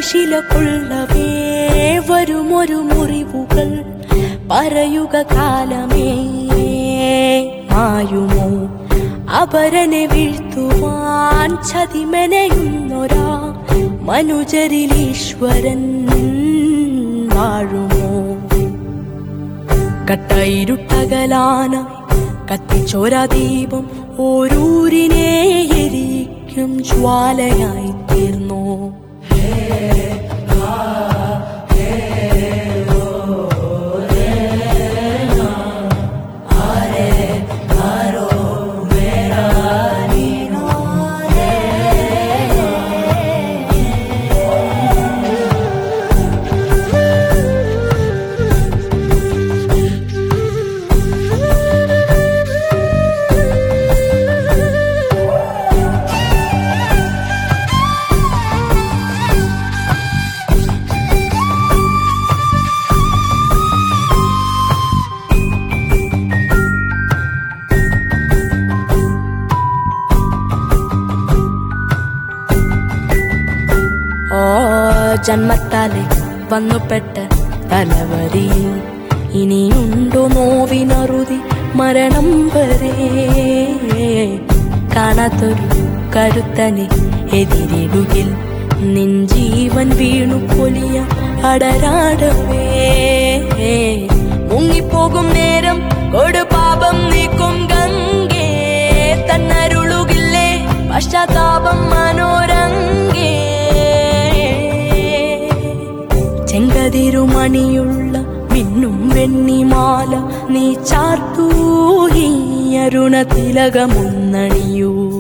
കരിശില കൊള്ളവേ വരുമൊരു മുറിവുകൾ പറയുക കാലമേ മായുമോ അപരനെ വീഴ്ത്തുവാൻ ചതിമെനയുന്നൊരാ മനുജരിലീശ്വരൻ വാഴുമോ കട്ടയിരുട്ടകലാനായി കത്തിച്ചോര ദീപം ഓരൂരിനെ എരിക്കും ജ്വാലയായി തീർന്നു ഓ ജന്മത്താലെ വന്നുപെട്ട തലവരിയിൽ ഇനിയുണ്ടോ നോവിനറുതി മരണം വരെ കാണാത്തൊരു കരുത്തനെ എതിരിടുകിൽ നിൻ ജീവൻ വീണു പൊലിയ അടരാടവേ മുങ്ങിപ്പോകും നേരം കൊടുപാപം നീക്കും ഗംഗേ തന്നരുളുകില്ലേ പശ്ചാത്താപം മനോരംഗേ ചെങ്കതിരുമണിയുള്ള മിന്നും വെണ്ണിമാല നീ ചാർത്തൂ ഈ അരുണ തിലകമുന്നണിയൂ